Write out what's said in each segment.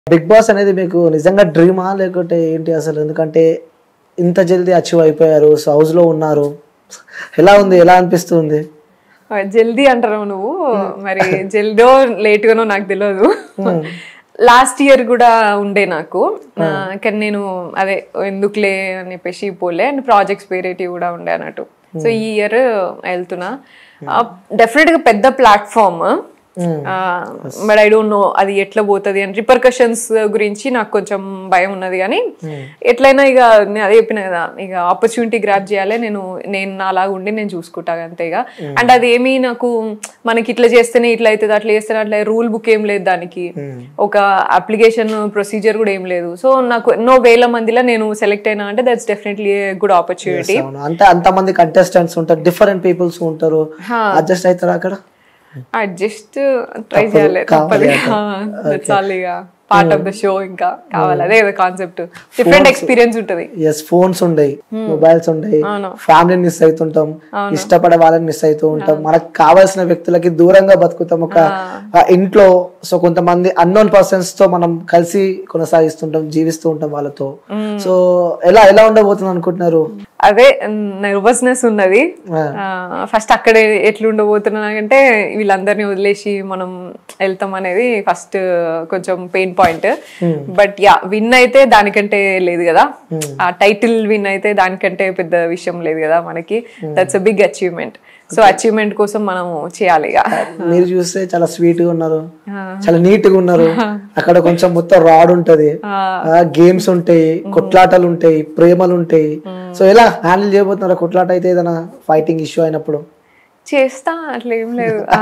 Big boss అనేది మీకు నిజంగా డ్రీమా లేకుంటే ఏంటి అసలు ఎందుకంటే ఇంత జల్దీ అచీవ్ అయిపోయారు సో హౌస్ లో ఉన్నారు ఎలా ఉంది ఎలా అనిపిస్తుంది ఆ, జల్దీ అంటారు నువ్వు మరి జల్దో లేట్ గానో నాకు తెలియదు లాస్ట్ ఇయర్ కూడా ఉండే నాకు ఆ, కానీ నేను అదే ఎందుకులే అని చెప్పేసి పోలే అండ్ ప్రాజెక్ట్స్ వేరేటివి కూడా ఉండే అన్నట్టు సో ఈ ఇయర్ వెళ్తున్నా డెఫినెట్ గా పెద్ద platform but I don't know అది ఎట్లా పోతుంది అని రిపర్కషన్స్ గురించి నాకు కొంచెం భయం ఉన్నది కానీ ఎట్లయినా ఇక నేను అదే చెప్పిన కదా ఇక ఆపర్చునిటీ గ్రాప్ చేయాలి నేను నేను నాలాగా ఉండి నేను చూసుకుంటా అంతే ఇక అండ్ అది ఏమీ నాకు మనకి ఇట్లా చేస్తేనే ఇట్లా అవుతుంది అట్లా చేస్తేనే అట్లా రూల్ బుక్ ఏం లేదు దానికి ఒక అప్లికేషన్ ప్రొసీజర్ కూడా ఏం లేదు సో నాకు ఎన్నో వేల మందిలో నేను సెలెక్ట్ అయినా అంటే దట్స్ డెఫినెట్లీ గుడ్ ఆపర్చునిటీ అవును అంటే అంతమంది కంటెస్టెంట్స్ ఉంటారు డిఫరెంట్ పీపుల్స్ ఉంటారు అడ్జస్ట్ అవుతారా అక్కడ అడ్జస్ట్ ట్రై చేయాలి తప్పదు చాలు ఇక పార్ట్ ఆఫ్ ద షో ఇంకా కావాలి అదే కదా కాన్సెప్ట్ డిఫరెంట్ ఎక్స్పీరియన్స్ ఉంటది ఎస్ ఫోన్స్ ఉండయి మొబైల్స్ ఉండయి అవును. ఫ్యామిలీని మిస్ అవుతుంటాం ఇష్టపడే వాళ్ళని మిస్ అవుతూ ఉంటాం మనకు కావాల్సిన వ్యక్తులకి దూరంగా బతుకుతాం ఒక ఆ, ఇంట్లో సో కొంతమంది అన్నోన్ పర్సన్స్ తో మనం కలిసి కొనసాగిస్తుంటాం జీవిస్తూ ఉంటాం వాళ్ళతో సో ఎలా ఎలా ఉండబోతుంది అనుకుంటున్నారు అదే నర్వస్నెస్ ఉన్నది ఆ. ఫస్ట్ అక్కడ ఎట్లుండబోతున్నా అంటే వీళ్ళందరినీ వదిలేసి మనం వెళ్తాం అనేది ఫస్ట్ కొంచెం pain point but ya win అయితే దానికంటే లేదు కదా ఆ టైటిల్ విన్ అయితే దానికంటే పెద్ద విషయం లేదు కదా మనకి that's a big achievement so achievement కోసం మనం చేయాలి ఇక మీరు చూస్తే చాలా స్వీట్ గా ఉన్నారు చాలా నీట్ గా ఉన్నారు అక్కడ కొంచెం మొత్తం రాడ్ ఉంటది గేమ్స్ ఉంటాయి కొట్లాటలు ఉంటాయి ప్రేమలు ఉంటాయి సో ఎలా హ్యాండిల్ చేయబోతున్నారు కొట్లాట అయితే ఏదైనా ఫైటింగ్ ఇష్యూ అయినప్పుడు చేస్తా అట్లా ఏం లేదు ఆ,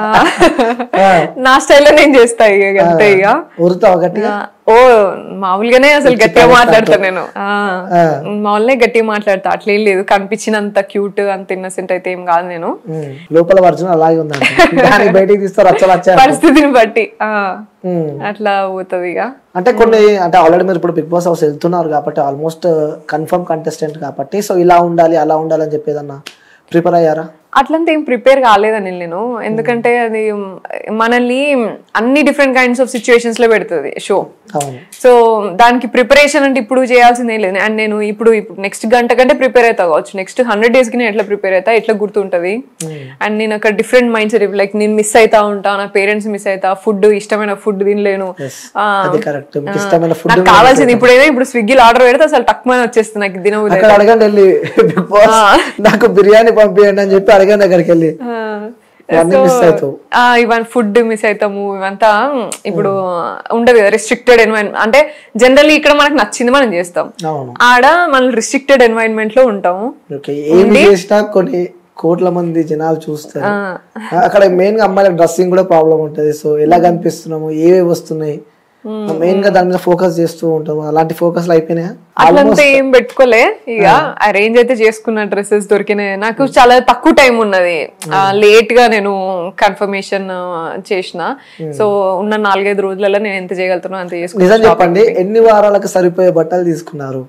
నా స్టైల్లో నేను చేస్తా ఇక అంతే ఇక ఉరుతావా గట్టిగా ఆ, ఓ మామూలుగానే అసలు గట్టిగా మాట్లాడతా నేను ఆ, మామూలునే గట్టిగా మాట్లాడతా అట్లా ఏం లేదు కనిపించినంత క్యూట్ అంత ఇన్నసెంట్ అయితే ఏం కాదు నేను ఉమ్, లోపల వర్జన్ అలాగే ఉందంట దాన్ని బయటికి తీస్తారు అచ్చలు వచ్చా పరిస్థితిని బట్టి ఆ, అట్లా పోతుంది ఇక అంటే కొన్ని అంటే ఆల్రెడీ మీరు ఇప్పుడు బిగ్ బాస్ హౌస్ వెళ్తున్నారు కాబట్టి ఆల్మోస్ట్ కన్ఫర్మ్ కంటెస్టెంట్ కాబట్టి సో ఇలా ఉండాలి అలా ఉండాలి అని చెప్పేదన్నా ప్రిపేర్ అయ్యారా అట్లంతా ఏం ప్రిపేర్ కాలేదని నేను ఎందుకంటే అది మనల్ని అన్ని డిఫరెంట్ కైండ్స్ ఆఫ్ సిచ్యువేషన్స్ లో పెడుతుంది షో అవును సో దానికి ప్రిపరేషన్ అంటే ఇప్పుడు చేయాల్సిందే లేదు అండ్ నేను ఇప్పుడు ఇప్పుడు నెక్స్ట్ గంట కంటే ప్రిపేర్ అవుతా కావచ్చు నెక్స్ట్ హండ్రెడ్ డేస్ కి నేను ఎట్లా ప్రిపేర్ అవుతా ఎట్లా గుర్తుంటది అండ్ నేను అక్కడ డిఫరెంట్ మైండ్ సెట్ లైక్ నేను మిస్ అవుతా ఉంటా నా పేరెంట్స్ మిస్ అవుతా ఫుడ్ ఇష్టమైన ఫుడ్ తినలేను ఆ, అది కరెక్ట్ మీకు ఇష్టమైన ఫుడ్ నాకు కావాల్సింది ఇప్పుడైతే ఇప్పుడు స్విగ్గీలో ఆర్డర్ పెడితే అసలు తక్కువ వచ్చేస్తుంది నాకు దినవు అక్కడ అడగండి వెళ్ళి బిగ్ బాస్ నాకు బిర్యానీ పంపియండి అని చెప్పి అడగండి అక్కడికి వెళ్ళి అన్ని మిస్ అవుతావు ఇవన్నీ ఫుడ్ మిస్ అవుతాము ఇవంతా మ్, ఇప్పుడు ఉండదు కదా రిస్ట్రిక్టెడ్ ఎన్వైరన్మెంట్ అంటే జనరల్లీ ఇక్కడ మనకు నచ్చింది మనం చేస్తాం అవును ఆడ మనం రిస్ట్రిక్టెడ్ ఎన్వైరన్మెంట్ లో ఉంటాము ఓకే ఏమి చేసినా కొన్ని కోట్ల మంది జనాలు చూస్తారు అక్కడ మెయిన్ గా అమ్మాయిలకు డ్రెస్సింగ్ కూడా ప్రాబ్లం ఉంటది సో ఎలా కనిపిస్తున్నాము ఏవేవి వస్తున్నాయి మెయిన్ గా దాని మీద ఫోకస్ చేస్తూ ఉంటాము అలాంటి ఫోకస్ అయిపోయినాయా అట్లంతా ఏం పెట్టుకోలే ఇక అరేంజ్ అయితే చేసుకున్న డ్రెస్సెస్ దొరికినాయి నాకు చాలా తక్కువ టైం ఉన్నది లేట్ గా నేను కన్ఫర్మేషన్ చేసిన సో ఉన్న నాలుగైదు రోజులలో నేను ఎంత చేయగలుగుతున్నా అంత చేసుకున్నా నిజం చెప్పండి ఎన్ని వారాలకు సరిపోయే బట్టలు తీసుకున్నారు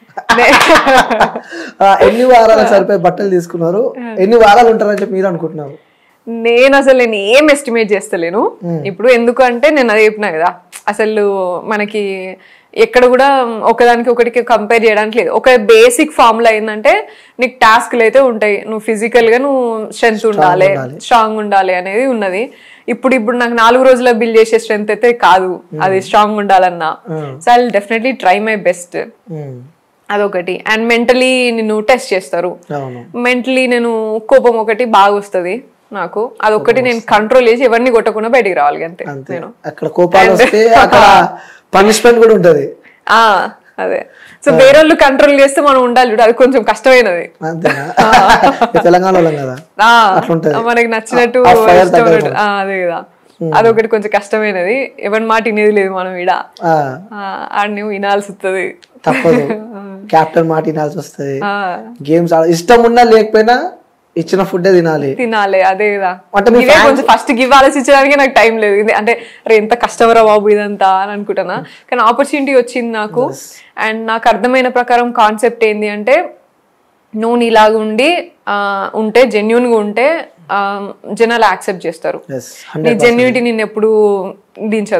ఆ, ఎన్ని వారాలకు సరిపోయే బట్టలు తీసుకున్నారు ఎన్ని వారాలు ఉంటారని చెప్పి మీరు అనుకుంటున్నారు నేను అసలు నేను ఏం ఎస్టిమేట్ చేస్తలేను ఇప్పుడు ఎందుకు అంటే నేను అదే చెప్పినా కదా అసలు మనకి ఎక్కడ కూడా ఒకదానికి ఒకటికి కంపేర్ చేయడానికి లేదు ఒక బేసిక్ ఫార్ములా ఏంటంటే నీకు టాస్క్లు అయితే ఉంటాయి నువ్వు ఫిజికల్ గా నువ్వు స్ట్రెంత్ ఉండాలి స్ట్రాంగ్ ఉండాలి అనేది ఉన్నది ఇప్పుడు ఇప్పుడు నాకు నాలుగు రోజుల బిల్ చేసే స్ట్రెంత్ అయితే కాదు అది స్ట్రాంగ్ ఉండాలన్నా so I definitely try my best um, అదొకటి అండ్ మెంటలీ నిన్ను టెస్ట్ చేస్తారు అవును మెంటలీ నేను కోపం ఒకటి బాగా వస్తుంది నాకు అదొకటి నేను కంట్రోల్ చేసి ఎవరిని కొట్టకుండా బయటికి రావాలి అంతే నేను అక్కడ కోపాలు వస్తే అక్కడ పనిష్మెంట్ కూడా ఉంటది ఆ అదే సో వేరే వాళ్ళు కంట్రోల్ చేస్తే మనం ఉండాలి చూడు అది కొంచెం కష్టమైనది అంతేనా ఈ తెలంగాణ వాళ్ళం కదా ఆ, అట్లుంటది. మనకి నచ్చినట్టు ఆ fire ఇష్టం తగ్గదు. ఉన్నట్టు. ఆ, అదే కదా అదొకటి కొంచెం కష్టమైనది ఎవరి మాట వినేది లేదు మనం ఈడ ఆ, ఆడిని వినాల్సి వస్తుంది తప్పదు క్యాప్టెన్ మాట వినాల్సి వస్తుంది ఆ, గేమ్స్ ఇష్టం ఉన్నా లేకపోయినా ఇచ్చిన ఫుడ్ తినాలి తినాలి అదే కదా అంటే మీ ఇవే కొంచెం ఫస్ట్ గివ్ ఆలోచించడానికి నాకు టైం లేదు ఇది అంటే అరే ఎంత కష్టమరా బాబు ఇదంతా అని అనుకుంటున్నా కానీ ఆపర్చునిటీ వచ్చింది నాకు అండ్ నాకు అర్థమైన ప్రకారం కాన్సెప్ట్ ఏంది అంటే నువ్వు నీలాగా ఉండి ఆ, ఉంటే జెన్యున్ గా ఉంటే ఆ, జనాలు యాక్సెప్ట్ చేస్తారు ఎస్ నీ జెన్యునిటీ నిన్ను ఎప్పుడు దించదు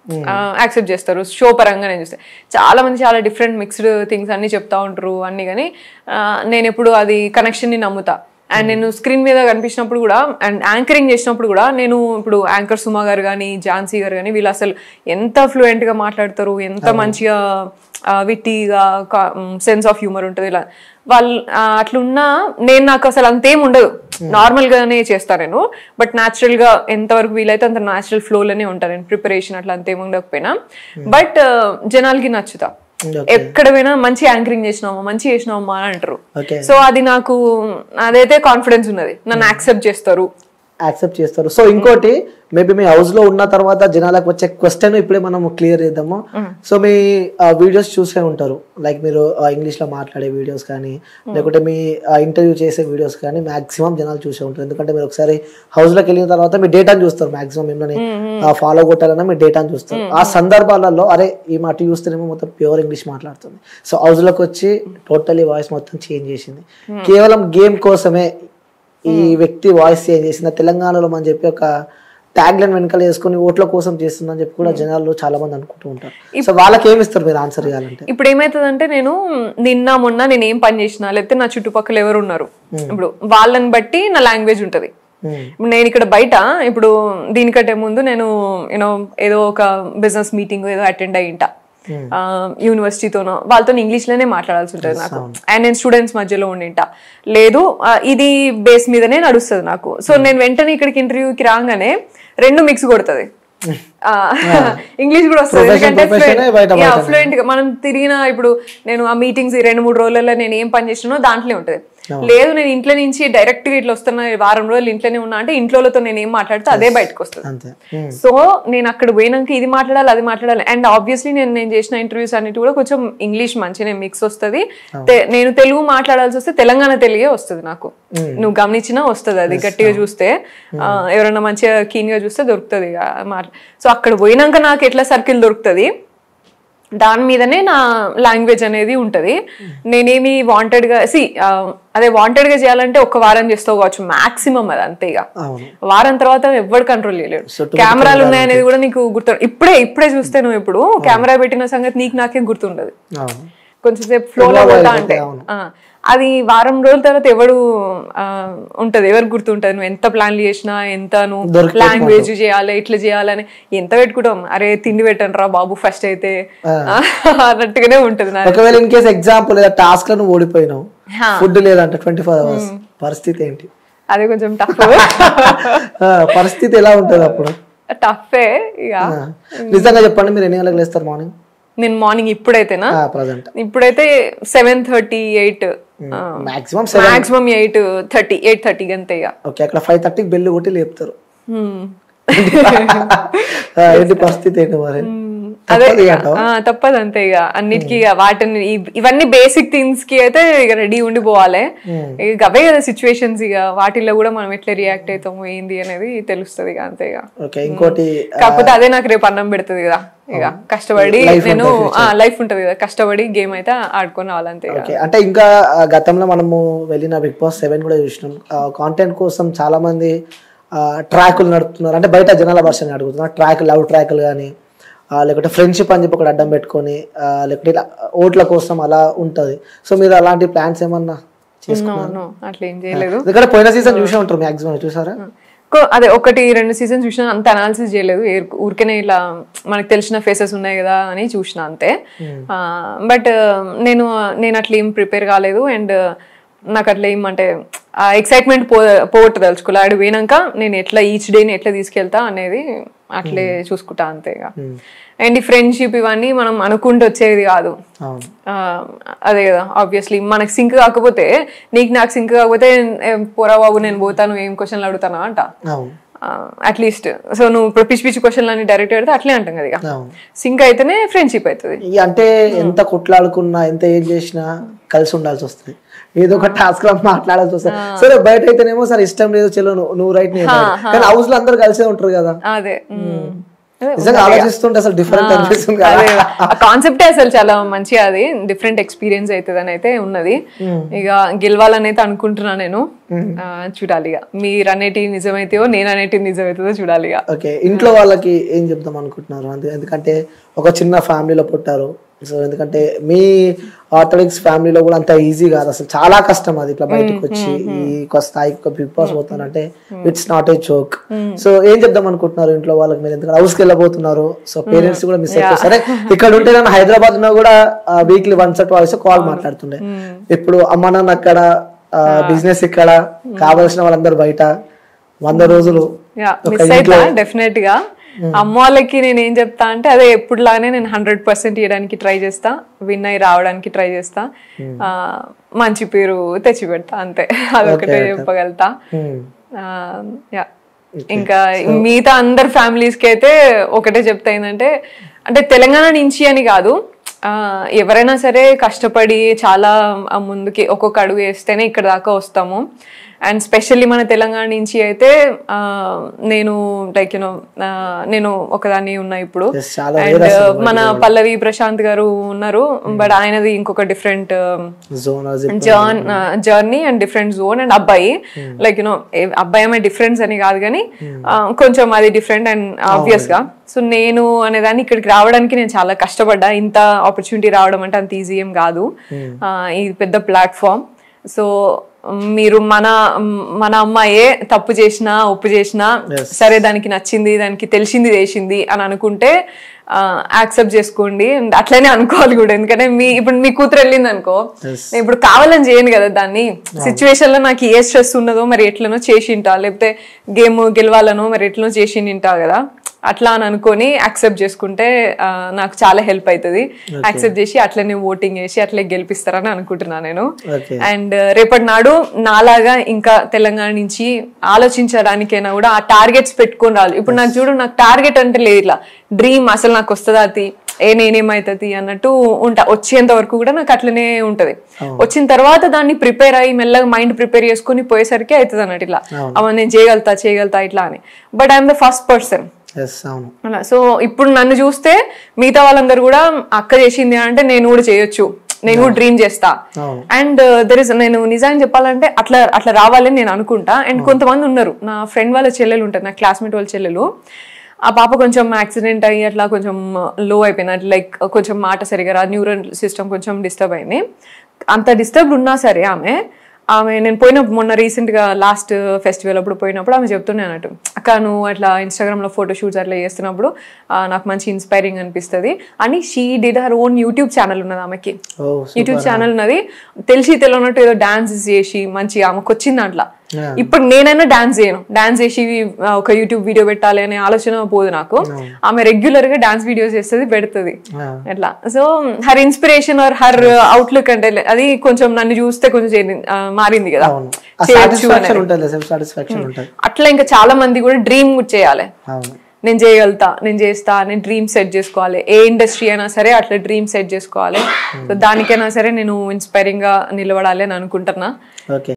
యాక్సెప్ట్ చేస్తారు షో పరంగా నేను చూస్తే చాలా మంది చాలా డిఫరెంట్ మిక్స్డ్ థింగ్స్ అన్ని చెప్తా ఉంటారు అన్ని కానీ నేను ఎప్పుడు అది కనెక్షన్ ని నమ్ముతా అండ్ నేను స్క్రీన్ మీద కనిపించినప్పుడు కూడా అండ్ యాంకరింగ్ చేసినప్పుడు కూడా నేను ఇప్పుడు యాంకర్ సుమా గారు కానీ ఝాన్సీ గారు కానీ వీళ్ళు అసలు ఎంత ఫ్లూయెంట్ గా మాట్లాడతారు ఎంత మంచిగా విట్టిగా సెన్స్ ఆఫ్ హ్యూమర్ ఉంటుంది ఇలా వాళ్ళు ఆ, అట్లున్నా నేను నాకు అసలు అంతేం ఉండదు నార్మల్ గానే చేస్తాను నేను బట్ న్యాచురల్ గా ఎంతవరకు వీలైతే అంత న్యాచురల్ ఫ్లోలోనే ఉంటాను నేను ప్రిపరేషన్ అట్లా అంతేం ఉండకపోయినా బట్ జనాలకి నచ్చుతా ఎక్కడ పోయినా మంచి యాంకరింగ్ చేసినామా మంచి చేసినామా అని అంటారు ఓకే సో అది నాకు అదైతే కాన్ఫిడెన్స్ ఉన్నది నన్ను యాక్సెప్ట్ చేస్తారు యాక్సెప్ట్ చేస్తారు సో ఇంకోటి మేబీ మీ హౌస్ లో ఉన్న తర్వాత జనాలకు వచ్చే క్వశ్చన్ ఇప్పుడే మనం క్లియర్ చేద్దాము సో మీ వీడియోస్ చూసే ఉంటారు లైక్ మీరు ఇంగ్లీష్ లో మాట్లాడే వీడియోస్ కానీ లేకుంటే మీ ఇంటర్వ్యూ చేసే వీడియోస్ కానీ మాక్సిమం జనాలు చూసే ఉంటారు ఎందుకంటే మీరు ఒకసారి హౌస్ లోకి వెళ్ళిన తర్వాత మీ డేటాను చూస్తారు మాక్సిమం మిమ్మల్ని ఫాలో కొట్టాలన్నా మీ డేటాను చూస్తారు ఆ సందర్భాలలో అరే ఈ మాట చూస్తేనేమో మొత్తం ప్యూర్ ఇంగ్లీష్ మాట్లాడుతుంది సో హౌస్ లోకి వచ్చి టోటలీ వాయిస్ మొత్తం చేంజ్ చేసింది కేవలం గేమ్ కోసమే ఈ వ్యక్తి వాయిస్ చేంజ్ చేసిన తెలంగాణలో మనం చెప్పి ఒక ట్యాగ్ లైన్ వెనకాల వేసుకుని ఓట్ల కోసం చేస్తుందని చెప్పి కూడా జనాలు చాలా మంది అనుకుంటూ ఉంటారు సో వాళ్ళకి ఏమి ఇస్తారు మీరు ఆన్సర్ చేయాలంటే ఇప్పుడు ఏమైతుందంటే నేను నిన్న మొన్న నేను ఏం పని చేసినా లేకపోతే నా చుట్టుపక్కల ఎవరు ఉన్నారు ఇప్పుడు వాళ్ళని బట్టి నా లాంగ్వేజ్ ఉంటది Hmm. ఇప్పుడు నేను ఇక్కడ బయట ఇప్పుడు దీనికంటే ముందు నేను యూనో ఏదో ఒక బిజినెస్ మీటింగ్ ఏదో అటెండ్ అయ్యింటా యూనివర్సిటీతోనో వాళ్ళతో ఇంగ్లీష్ లోనే మాట్లాడాల్సి ఉంటుంది నాకు అండ్ నేను స్టూడెంట్స్ మధ్యలో ఉండింటా లేదు ఆ, ఇది బేస్ మీదనే నడుస్తుంది నాకు సో నేను వెంటనే ఇక్కడికి ఇంటర్వ్యూకి రాగానే రెండు మిక్స్ కొడుతుంది ఇంగ్లీష్ కూడా వస్తుంది Profession, ఎందుకంటే profession ఏ బయట fluent- yeah, fluent గా మనం తిరిగిన ఇప్పుడు నేను ఆ మీటింగ్స్ రెండు మూడు రోజులలో నేను ఏం పని చేసినానో దాంట్లో ఉంటది లేదు నేను ఇంట్లో నుంచి డైరెక్ట్ గా ఇట్లా వస్తున్నా వారం రోజులు ఇంట్లోనే ఉన్నా అంటే ఇంట్లోతో నేను ఏం మాట్లాడితే అదే బయటకు వస్తుంది అంతే Hmm. సో నేను అక్కడ పోయినాక ఇది మాట్లాడాలి అది మాట్లాడాలి అండ్ ఆబ్వియస్లీ నేను నేను చేసిన ఇంటర్వ్యూస్ అన్నిటి కూడా కొంచెం ఇంగ్లీష్ మంచిగా మిక్స్ వస్తుంది నేను తెలుగు మాట్లాడాల్సి వస్తే తెలంగాణ తెలుగే వస్తుంది నాకు నువ్వు గమనించినా వస్తుంది అది గట్టిగా చూస్తే ఆ, ఎవరైనా మంచిగా keen గా చూస్తే దొరుకుతుంది సో అక్కడ పోయినాక నాకు ఎట్లా సర్కిల్ దొరుకుతుంది దాని మీదనే నా లాంగ్వేజ్ అనేది ఉంటది నేనేమి వాంటెడ్ గా సి అదే వాంటెడ్ గా చేయాలంటే ఒక వారం చేస్తావు కావచ్చు మాక్సిమం అది అంతే ఇక అవును వారం తర్వాత ఎవ్వరు కంట్రోల్ చేయలేడు So, to కెమెరాలు ఉన్నాయనేది కూడా నీకు గుర్తు ఇప్పుడే ఇప్పుడే చూస్తే నువ్వు ఇప్పుడు కెమెరా పెట్టిన సంగతి నీకు నాకేం గుర్తుండదు అవును కొంచెం సేపు ఫ్లోలో పోతా అంటే ఆ, అది వారం రోజుల తర్వాత ఎవడు ఆ, ఉంటది ఎవరికి గుర్తుంటది నువ్వు ఎంత ప్లాన్లు చేసినా ఎంత నువ్వు దొరికితే లాంగ్వేజ్ చేయాలి ఇట్లా చేయాలని ఎంత పెట్టుకుంటాం అరే తిండి పెట్టండి రా బాబు ఫస్ట్ అయితే అన్నట్టుగానే ఉంటది నా ఒకవేళ ఇన్ కేసు ఎగ్జాంపుల్ లేదా టాస్క్ లో నువ్వు ఓడిపోయినావు ఫుడ్ లేదంట ట్వంటీ ఫోర్ అవర్స్ పరిస్థితి ఏంటి అదే కొంచెం టఫ్ ఆ, పరిస్థితి ఎలా ఉంటుంది అప్పుడు టఫే ఇక ఆ, నిజంగా చెప్పండి మీరు ఎన్ని గంటలకు లేస్తారు మార్నింగ్ నేను మార్నింగ్ ఇప్పుడైతేనా ప్రజెంట్ ఇప్పుడైతే seven thirty eight maximum maximum eight thirty eight thirty అంతే ఇక ఓకే అక్కడ ఫైవ్ థర్టీకి బెల్లు కొట్టి లేపుతారు Hmm. ఆ, ఏంటి పరిస్థితి ఏంటి మరి అదే తప్పదు ఇక, అంటావా? ఆ, తప్పదు అంతే ఇక అన్నిటికీ ఇక వాటిని ఇవ్- ఇవన్నీ బేసిక్ థింగ్స్ కి అయితే ఇక రెడీ ఉండిపోవాలి ఇక అవే కదా సిచ్యువేషన్స్ ఇక వాటిల్లో కూడా మనం ఎట్లా రియాక్ట్ అవుతాము ఏంది అనేది తెలుస్తుంది ఇక అంతే ఇక ఓకే ఇంకోటి కాకపోతే అదే నాకు రేపు అన్నం పెడుతుంది కదా ఇక కష్టపడి నేను లైఫ్ ఉంటది కదా కష్టపడి గేమ్ అయితే ఆడుకొని రావాలంతే ఇక ఓకే అంటే ఇంకా ఆ, గతంలో మనము వెళ్ళిన బిగ్ బాస్ సెవెన్ కూడా చూసినాం కాంటెంట్ కోసం చాలా మంది ఆ, ట్రాకులు నడుపుతున్నారు అంటే బయట జనాల భాషని అడుగుతున్నారు ట్రాక్ లవ్ ట్రాకులు కానీ లేకుంటే ఫ్రెండ్షిప్ అని చెప్పి ఒకటి అడ్డం పెట్టుకొని ఆ, లేకుంటే ఇలా ఓట్ల కోసం అలా ఉంటది సో మీరు అలాంటి ప్లాన్స్ ఏమన్నా చేసుకున్నారు No, no, అట్లా ఏం చేయలేదు ఎందుకంటే పోయిన సీజన్ చూసే ఉంటారు మాక్సిమం చూసారా కో- అదే ఒకటి రెండు సీజన్స్ చూసినా అంత అనాలిసిస్ చేయలేదు ఏ- ఊరికేనే ఇలా మనకు తెలిసిన ఫేసెస్ ఉన్నాయి కదా అని చూసిన అంతే బట్ నేను నేను అట్లా ఏం ప్రిపేర్ కాలేదు అండ్ నాకు అట్లా ఏం అంటే ఆ ఎక్సైట్మెంట్ పో పోగొట్టు తలుచుకోలే ఆడు పోయినాక నేను ఎట్లా ఈచ్ డేని ఎట్లా తీసుకెళ్తా అనేది అట్లే చూసుకుంటా అంతే ఇక అండ్ ఈ ఫ్రెండ్షిప్ ఇవన్నీ మనం అనుకుంటూ వచ్చేది కాదు అవును ఆ, అదే కదా ఆబ్వియస్లీ మనకు సింక్ కాకపోతే నీకు నాకు సింక్ కాకపోతే ఏం, పోరా బాబు నేను పోతాను ఏం క్వశ్చన్లు అడుగుతానా అంట అవును అట్లీస్ట్ సో నువ్వు ఇప్పుడు పిచ్చి పిచ్చి క్వశ్చన్లు అన్ని డైరెక్ట్ పెడితే అట్లే అంటాం కదా ఇక అవును సింక్ అయితేనే ఫ్రెండ్షిప్ అవుతుంది ఇక అంటే ఎంత కొట్లాడుకున్నా ఎంత ఏం చేసినా కలిసి ఉండాల్సి వస్తుంది ఏదో ఒక టాస్క్ లో మాట్లాడాల్సి వస్తుంది సరే బయట అయితేనేమో సరే ఇష్టం లేదు చెల్లు నువ్వు నువ్వు రైట్ నేను right. కానీ హౌస్ లో అందరు కలిసే ఉంటారు కదా అదే మ్మ్. నిజంగా ఆలోచిస్తుంటే అసలు డిఫరెంట్ అనిపిస్తుంది కదా అదే ఆ కాన్సెప్ట్ అసలు చాలా మంచిగా అది డిఫరెంట్ ఎక్స్పీరియన్స్ అవుతుంది అని అయితే ఉన్నది ఇక గెలవాలని అయితే అనుకుంటున్నా నేను ఆ, చూడాలి ఇక మీరు అనేటివి నిజమైతేవో నేను అనేటివి నిజమవుతుందో చూడాలి ఇక ఓకే ఇంట్లో వాళ్ళకి ఏం చెప్దాం అనుకుంటున్నారు అంతే ఎందుకంటే ఒక చిన్న ఫ్యామిలీలో పుట్టారు సో ఎందుకంటే మీ ఆర్థోడిక్స్ ఫ్యామిలీలో కూడా అంత ఈజీ కాదు అసలు చాలా కష్టం అది ఇట్లా బయటకు వచ్చి ఈ ఒక స్థాయికి ఒక బిగ్ బాస్ పోతానంటే it's not a joke so ఏం చెప్దాం అనుకుంటున్నారు ఇంట్లో వాళ్ళకి మీరు ఎందుకంటే హౌస్కి వెళ్ళబోతున్నారు సో పేరెంట్స్ కూడా మిస్ అయిపోయి సరే ఇక్కడ ఉంటే నేను హైదరాబాద్ లో కూడా వీక్లీ వన్స్ ట్వైస్ కాల్ మాట్లాడుతుండే ఇప్పుడు అమ్మ నాన్న అక్కడ బిజినెస్ ఇక్కడ కావాల్సిన వాళ్ళందరూ బయట వంద రోజులు యా మిస్ అవుతా డెఫినెట్ గా అమ్మ వాళ్ళకి నేను ఏం చెప్తా అంటే అదే ఎప్పుడులానే నేను హండ్రెడ్ పర్సెంట్ ఇవ్వడానికి ట్రై చేస్తా విన్ అయి రావడానికి ట్రై చేస్తా ఆ, మంచి పేరు తెచ్చి పెడతా అంతే అదొకటే చెప్పగలుగుతా Hmm. యా ఇంకా మిగతా అందరు ఫ్యామిలీస్ కి అయితే ఒకటే చెప్తా ఏంటంటే అంటే తెలంగాణ నుంచి అని కాదు ఆ, ఎవరైనా సరే కష్టపడి చాలా ఆ ముందుకి ఒక్కొక్క అడుగు వేస్తేనే ఇక్కడ దాకా వస్తాము అండ్ స్పెషల్లీ మన తెలంగాణ నుంచి అయితే ఆ, నేను లైక్ యూనో నేను ఒకదాన్ని ఉన్నా ఇప్పుడు Yes, చాలా అండ్ మన పల్లవి ప్రశాంత్ గారు ఉన్నారు బట్ ఆయనది ఇంకొక different zone journey journey and different zone and అబ్బాయి లైక్ యునో అబ్బాయి ఏమే డిఫరెన్స్ అని కాదు కానీ ఆ, కొంచెం అది డిఫరెంట్ అండ్ ఆబ్వియస్ గా సో నేను అనేదాన్ని ఇక్కడికి రావడానికి నేను చాలా కష్టపడ్డా ఇంత ఆపర్చునిటీ రావడం అంటే అంత ఈజీ ఏం కాదు ఆ, ఇది పెద్ద ప్లాట్ఫామ్ సో మీరు మన మన అమ్మాయే తప్పు చేసినా ఒప్పు చేసినా సరే దానికి నచ్చింది దానికి తెలిసింది చేసింది అని అనుకుంటే యాక్సెప్ట్ చేసుకోండి And అట్లనే అనుకోవాలి కూడా ఎందుకంటే మీ ఇప్పుడు మీ కూతురు వెళ్ళింది అనుకో నేను ఇప్పుడు కావాలని చేయను కదా దాన్ని సిచ్యువేషన్ లో నాకు ఏ స్ట్రెస్ ఉన్నదో మరి ఎట్లనో చేసింటా లేకపోతే గేమ్ గెలవాలనో మరి ఎట్లనో చేసింటా కదా అట్లా అని అనుకొని యాక్సెప్ట్ చేసుకుంటే ఆ, నాకు చాలా హెల్ప్ అవుతుంది యాక్సెప్ట్ చేసి అట్లనే ఓటింగ్ చేసి అట్లే గెలిపిస్తారని అనుకుంటున్నా నేను ఓకే అండ్ రేపటి నాడు నాలాగా ఇంకా తెలంగాణ నుంచి ఆలోచించడానికైనా కూడా ఆ టార్గెట్స్ పెట్టుకొని రావాలి ఇప్పుడు నాకు చూడు నాకు టార్గెట్ అంటే లేదు ఇట్లా డ్రీమ్ అసలు నాకు వస్తుందా అది ఏ నేనేమైతుంది అన్నట్టు ఉంటా వచ్చేంత వరకు కూడా నాకు అట్లనే ఉంటది వచ్చిన తర్వాత దాన్ని ప్రిపేర్ అయ్యి మెల్లగా మైండ్ ప్రిపేర్ చేసుకొని పోయేసరికి అవుతుంది అన్నట్టు ఇట్లా అవ నేను చేయగలుగుతా చేయగలుగుతా ఇట్లా అని but I'm the first person yes అవును అలా సో ఇప్పుడు నన్ను చూస్తే మిగతా వాళ్ళందరూ కూడా అక్క చేసింది అంటే నేను కూడా చేయొచ్చు నేను కూడా డ్రీమ్ చేస్తా అవును. అండ్ దర్ ఇస్ నేను నిజాన్ని చెప్పాలంటే అట్లా అట్లా రావాలని నేను అనుకుంటా అండ్ కొంతమంది ఉన్నారు నా ఫ్రెండ్ వాళ్ళ చెల్లెలు ఉంటారు నా క్లాస్మేట్ వాళ్ళ చెల్లెలు ఆ పాప కొంచెం యాక్సిడెంట్ అయ్యి అట్లా కొంచెం లో అయిపోయింది లైక్ కొంచెం మాట సరిగా రా న్యూరల్ సిస్టమ్ కొంచెం డిస్టర్బ్ అయింది అంత డిస్టర్బ్ ఉన్నా సరే ఆమె ఆమె నేను పోయినప్పుడు మొన్న రీసెంట్ గా లాస్ట్ ఫెస్టివల్ అప్పుడు పోయినప్పుడు ఆమె చెప్తుండే అన్నట్టు అక్క నువ్వు అట్లా ఇన్స్టాగ్రామ్ లో ఫోటో షూట్స్ అట్లా చేస్తున్నప్పుడు ఆ, నాకు మంచి ఇన్స్పైరింగ్ అనిపిస్తుంది అని she did her own YouTube channel ఉన్నది ఆమెకి ఓ యూట్యూబ్ ఛానల్ ఉన్నది తెలిసి తెలియనట్టు ఏదో డాన్స్ చేసి మంచి ఆమెకు వచ్చింది అట్లా Yeah. ఇప్పుడు నేనైనా డాన్స్ చేయను డాన్స్ చేసి ఆ, ఒక యూట్యూబ్ వీడియో పెట్టాలి అనే ఆలోచన పోదు నాకు ఆమె రెగ్యులర్ గా డాన్స్ వీడియోస్ చేస్తుంది పెడుతుంది ఎట్లా so her inspiration or her outlook అంటే అది కొంచెం నన్ను చూస్తే కొంచెం చేరి- ఆ, మారింది కదా అవును ఆ చేయొచ్చు సాటిస్ఫాక్షన్ అనేది. ఉంటుంది సెల్ఫ్ సాటిస్ఫాక్షన్ ఉంటుంది అట్లా ఇంకా చాలా మంది కూడా డ్రీమ్ చేయాలి అవును నేను చేయగలుగుతా నేను చేస్తా నేను డ్రీమ్ సెట్ చేసుకోవాలి ఏ ఇండస్ట్రీ అయినా సరే అట్లా డ్రీమ్ సెట్ చేసుకోవాలి సో దానికైనా సరే నేను ఇన్స్పైరింగ్ గా నిలబడాలి అని అనుకుంటున్నా ఓకే